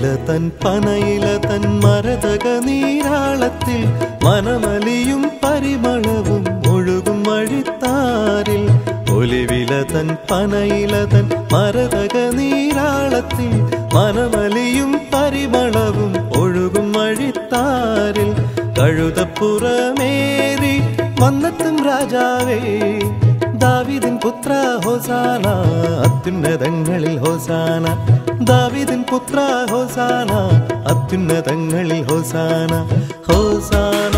ഒലിവില തൻ പനയില തൻ മരതക നീരാളത്തിൽ മനമലിയും പരിമളവും ഒഴുകും വഴിത്താരിൽ ഒലിവില തൻ പനയില തൻ മരതക നീരാളത്തിൽ മനമലിയും പരിമളവും ഒഴുകും വഴിത്താരിൽ കഴുതപ്പുറമേറി വന്നെത്തും രാജാവേ ദാവിദിൻ പുത്ര ഹോസാന അത്യുന്നതങ്ങളിൽ ഹോസാന ദാവിദിൻ പുത്ര ഹോസാന അത്യുന്നതങ്ങളിൽ ഹോസാന ഹോസാന